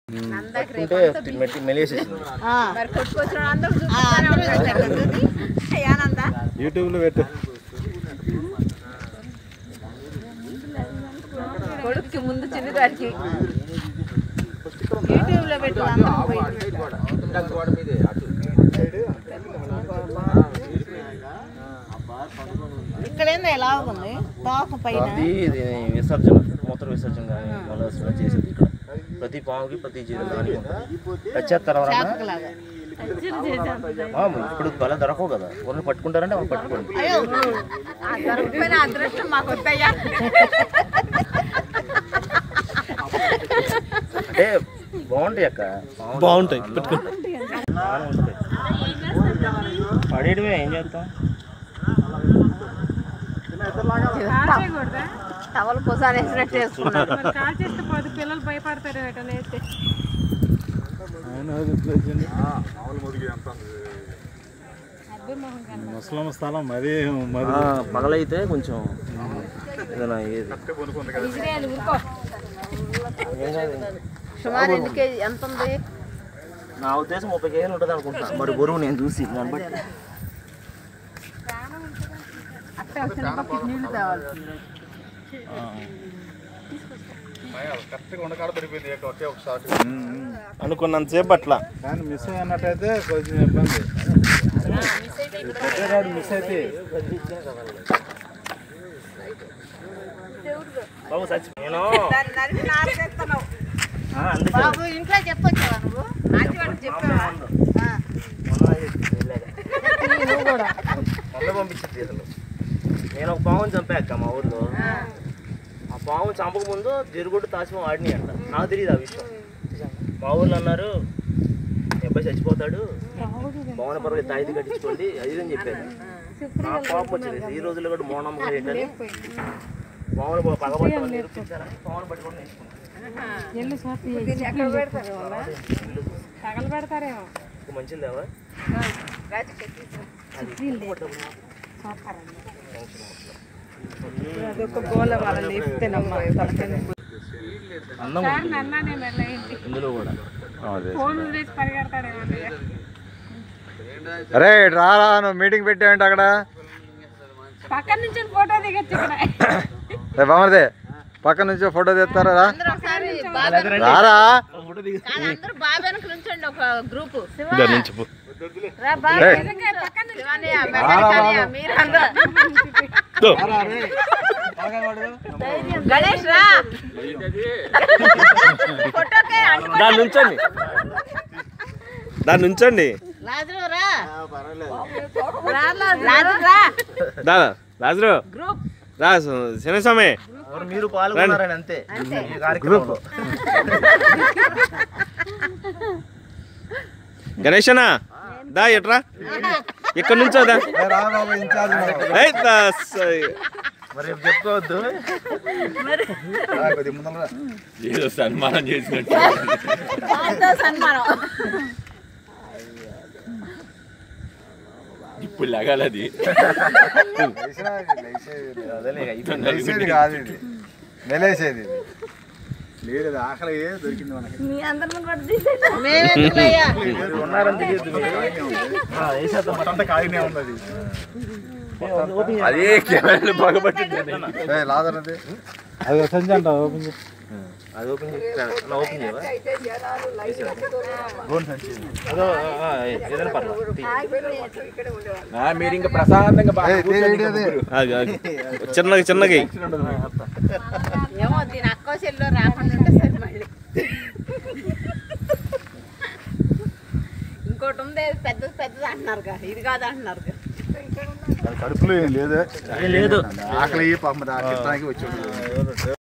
పట్టుకుంటే మెట్టి మెలేసేసింది మరి కొట్టుకొచ్చిన అందరూ చూపిస్తూనే ఉంటారు కదా ఇది. ఆనంద యూట్యూబ్లో పెట్టు కొడుక్కి ముందు చిన్నగారికి యూట్యూబ్ లో పెట్టు అందరం పోయి. ఇక్కడ ఏందో ఎలా ఉంది తోక పైన అది ఇది విసర్జన మూత్ర విసర్జన కానీ మలసన చేసేది ఇక్కడ ప్రతి పాముకి ప్రతి జీవి దానికి ఉంటుంది వచ్చేస్తారు ఎవరన్నా చేపకలాగా. ఆ, ఇప్పుడు బల దొరకవు కదా ఎవరిని పట్టుకుంటారంటే వాళ్ళు పట్టుకోండి అయ్యో ఆ దొరకపోయిన అదృష్టం మాకు వద్దయ్యా అంటే బాగుంటాయి అక్క బాగుంటాయి పెట్టుకో బాగానే ఉంటాయి పడేయడమే ఏం చేస్తాం టవల్ పొసాన్ వేసినట్టు వేసుకున్నాడు కాల్చేస్తే పది పిల్లలు భయపడతారు ఎటనే అయితే ముసలమ్మ స్థలం మరీ మరి ఆ, పగలైతే కొంచెం ఏదైనా ఏది ఏం కాదు. సుమారు ఎన్ని కేజీ ఎంత ఉంది నా ఉద్దేశం ముప్పై కేజీలు ఉంటుంది అనుకుంటున్నా మరి బరువు నేను చూసి దాన్ని బట్టి అట్టే వచ్చిన పక్కకి నీళ్లు తేవాలి అనుకున్నంతసేపు అట్లా కానీ మిస్ అయినట్టయితే కొంచెం ఇబ్బంది పెట్టేరాడు మిస్ అయితే బాబు చచ్చి నేను దాన్ని నరికి నాలుగేస్తున్నావు ఆ, అందుకే బాబు ఇంట్లో చెప్పొచ్చావా నువ్వు ఆంటీ వాడికి చెప్పావా ఆ. మొన్న పంపించింది అసలు నేను ఒక పావుని చంపాక మా ఊర్లో ఆ పాము చంపక ముందు జరుగుడు తాసిమం ఆడినాయి అంట నాకు తెలియదు ఆ విషయం మా ఊర్లో అన్నారు "మీ అబ్బాయి చచ్చిపోతాడు పవన పర్వాలేదు తాయిది కట్టించుకోండి అది ఇది అని చెప్పారు నా కోపం వచ్చింది ఈ రోజుల్లో కూడా మౌనమ్మకం ఏంటని పావును పగబట్టమని నిరూపించారని పావును పట్టుకొని నేర్చుకున్నాను ఎల్లు స్వాతి దీన్ని ఎక్కడ పెడతారు వాళ్ళ? తగలు పెడతారేమో ఇంకా మంచిది లేవా రాజుకి ఎక్కించు. అదొక గోల వాళ్ళ లేపితేనమ్మా అందం ఉంది అన్నానే మెల్ల ఏంటి ఇందులో కూడా ఫోన్ వదిలేసి పరిగెడతాడేమో అన్నయ్య. అరే రారా నువ్వు మీటింగ్ పెట్టావంటే అక్కడ పక్కన నుంచి ఫోటో దిగచ్చు ఇక్కడ బామర్దే పక్క నుంచి ఫోటో తీస్తారా రా అందరూ ఒకసారి బాబు రారా కాదు, అందరూ బాబు వెనక నుంచండి ఒక గ్రూప్ నుంచి రా బాబు ఏయ్. శివాని, మెకానిక్ అని, మీరందరూ. గణేష్ రా ఫోటోకే అంటుకో. దాన్ని ఉంచండి దాన్ని ఉంచండి లాజరు రా రా, లాజరు రా దాదా రాజురు గ్రూప్ రా శనస్వామి ఎవరు మీరు పాల్గొన్నారని అంతే ఈ కార్యక్రమంలో గణేశనా దా ఎట్రా ఇక్కడ నుంచో దా ఏయ్, దా, స- మరి రేపు చెప్పుకోవద్దు ఏదో సన్మానం చేసినట్టు దాంతో సన్మానం ఇప్పుడు లగాలది అదేలే ఇక మెలేసేది కాదు ఇది మెలేసేది ఇది లేదు ఆకలి దొరికింది మనకి మీ అందరి ముందు పడి తీసేయ్. మేమెందుకులయ్యా? మీరు ఉన్నారని తెలియదు ఆ, వేసేద్దాం మరి. అంతా ఖాళీనే ఉన్నది ఓపెన్ చేయి. అదే కెమెరాలు పగబట్టింది లాదరది అది సంజయ్ అంట ఓపెన్ చేయి అది ఓపెన్ చేయి. నా ఓపెన్ చేయవా అదో ఆ, ఆ, ఏదైనా పర్లేదు తీ. మీరు ఇంకా ప్రశాంతంగా బాగా ఏయ్, కూర్చోండి తీయండి ఇంకా అది. ముగ్గురు. ఆగు, ఆగు. చిన్నగా చిన్నగా ఎయ్. ఏమో దీని అక్క చెల్లో రాకుండా ఉంటే సరే మళ్ళీ ఇంకోటి ఉంది పెద్దది పెద్దది అంటున్నారుగా ఇది కాదు అంటున్నారుగా కడుపులో ఏం లేదు ఏం లేదు ఆకలి పాపం దానికి వచ్చి